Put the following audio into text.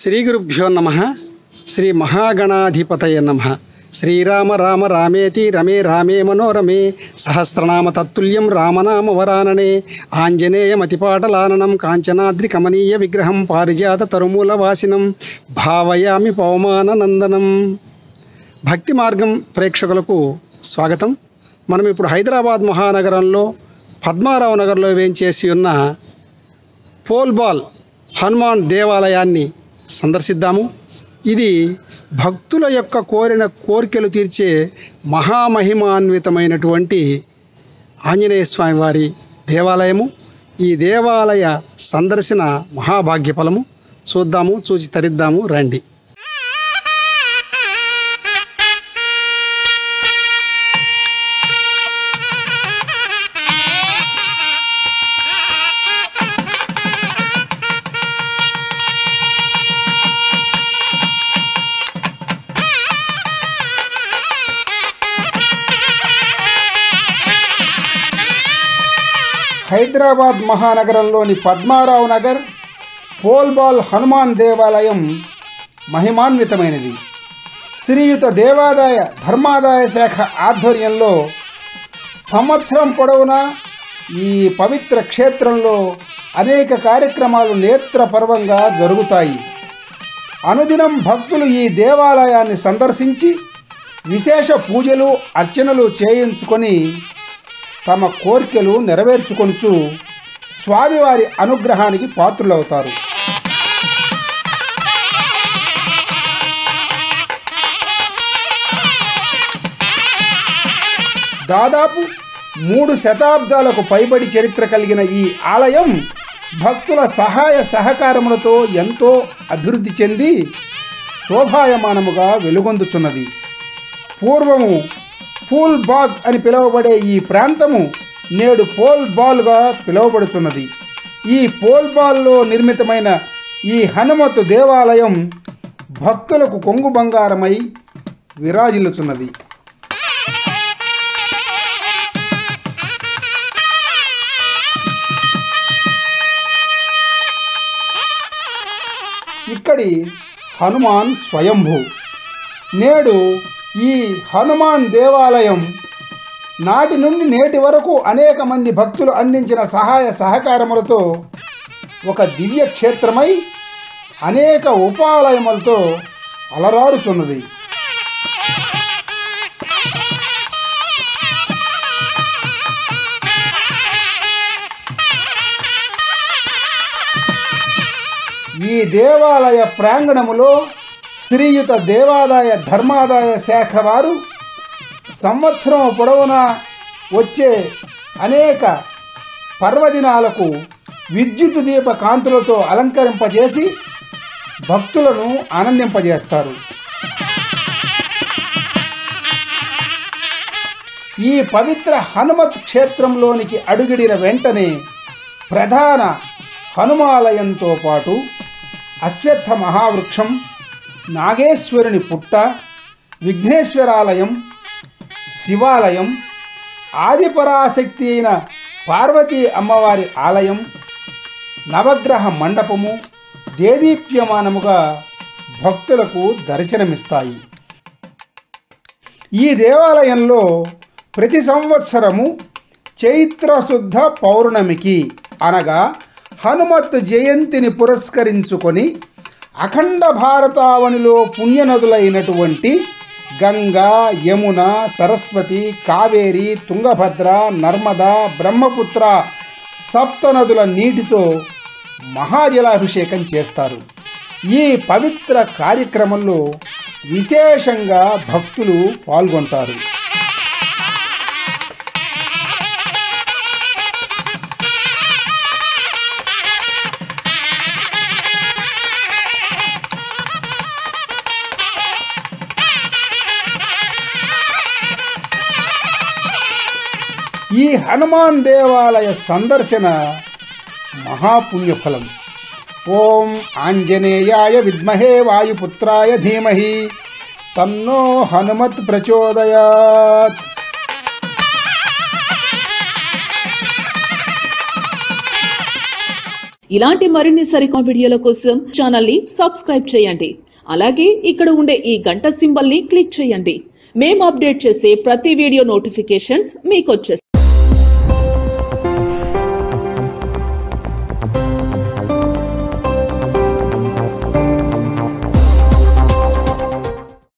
శ్రీ గురుభ్యో నమ శ్రీ మహాగణాధిపతయ నమ శ్రీరామ రామ రామేతి రమే రామే మనోరమే సహస్రనామ తత్తుల్యం రామనామ వరాననే ఆంజనేయమతిపాటలాననం కాంచనాద్రి కమనీయ విగ్రహం పారిజాత తరుమూల వాసినం భావయామి పవమాననందనం భక్తి మార్గం ప్రేక్షకులకు స్వాగతం మనం ఇప్పుడు హైదరాబాద్ మహానగరంలో పద్మారావు నగర్లో వేంచేసి ఉన్న పోల్బాల్ హనుమాన్ దేవాలయాన్ని సందర్శిద్దాము ఇది భక్తుల యొక్క కోరిన కోరికలు తీర్చే మహామహిమాన్వితమైనటువంటి ఆంజనేయ స్వామి వారి దేవాలయము ఈ దేవాలయ సందర్శన మహాభాగ్యఫలము చూద్దాము చూచి తరిద్దాము రండి హైదరాబాద్ మహానగరంలోని పద్మారావు నగర్ పోల్బాల్ హనుమాన్ దేవాలయం మహిమాన్వితమైనది శ్రీయుత దేవాదాయ ధర్మాదాయ శాఖ ఆధ్వర్యంలో సంవత్సరం పొడవునా ఈ పవిత్ర క్షేత్రంలో అనేక కార్యక్రమాలు నేత్రపర్వంగా జరుగుతాయి అనుదినం భక్తులు ఈ దేవాలయాన్ని సందర్శించి విశేష పూజలు అర్చనలు చేయించుకొని తమ కోరికలు నెరవేర్చుకొనుచు స్వామివారి అనుగ్రహానికి పాత్రులవుతారు దాదాపు మూడు శతాబ్దాలకు పైబడి చరిత్ర కలిగిన ఈ ఆలయం భక్తుల సహాయ సహకారములతో ఎంతో అభివృద్ధి చెంది శోభాయమానముగా వెలుగొందుచున్నది పూర్వము ఫూల్ బాగ్ అని పిలువబడే ఈ ప్రాంతము నేడు పోల్ బాల్గా పిలువబడుచున్నది ఈ పోల్ బాల్లో నిర్మితమైన ఈ హనుమతు దేవాలయం భక్తులకు కొంగు బంగారమై విరాజిల్లుచున్నది ఇక్కడి హనుమాన్ స్వయంభూ నేడు ఈ హనుమాన్ దేవాలయం నాటి నుండి నేటి వరకు అనేక మంది భక్తులు అందించిన సహాయ సహకారములతో ఒక దివ్య క్షేత్రమై అనేక ఉపాలయములతో అలరారుచున్నది ఈ దేవాలయ ప్రాంగణములో శ్రీయుత దేవాదాయ ధర్మాదాయ శాఖ వారు సంవత్సరం పొడవునా వచ్చే అనేక పర్వదినాలకు విద్యుత్ దీప కాంతులతో అలంకరింపజేసి భక్తులను ఆనందింపజేస్తారు ఈ పవిత్ర హనుమత్ క్షేత్రంలోనికి అడుగిడిన వెంటనే ప్రధాన హనుమాలయంతో పాటు అశ్వత్థ మహావృక్షం నాగేశ్వరుని పుట్ట విఘ్నేశ్వరాలయం శివాలయం ఆదిపరాశక్తి అయిన పార్వతీ అమ్మవారి ఆలయం నవగ్రహ మండపము దేదీప్యమానముగా భక్తులకు దర్శనమిస్తాయి ఈ దేవాలయంలో ప్రతి సంవత్సరము చైత్రశుద్ధ పౌర్ణమికి అనగా హనుమత్ జయంతిని పురస్కరించుకొని అఖండ భారతావనిలో పుణ్యనదులైనటువంటి గంగా యమున సరస్వతి కావేరి తుంగభద్ర నర్మద బ్రహ్మపుత్ర సప్తనదుల నీటితో మహాజలాభిషేకం చేస్తారు ఈ పవిత్ర కార్యక్రమంలో విశేషంగా భక్తులు పాల్గొంటారు ఈ హనుమాన్ దేవాలయ సందర్శన మహాపుణ్యఫలం ఓం ఆంజనేయాయ విద్మహే వాయుపుత్రాయ ధీమహి తన్నో హనుమత్ ప్రచోదయాత్ ఇలాంటి మరిన్ని సరికొత్త వీడియోల కోసం ఛానల్ ని సబ్స్క్రైబ్ చేయండి అలాగే ఇక్కడ ఉండే ఈ గంట సింబల్ ని క్లిక్ చేయండి మేము అప్డేట్ చేసే ప్రతి వీడియో నోటిఫికేషన్స్ మీకు వచ్చేస్తాయి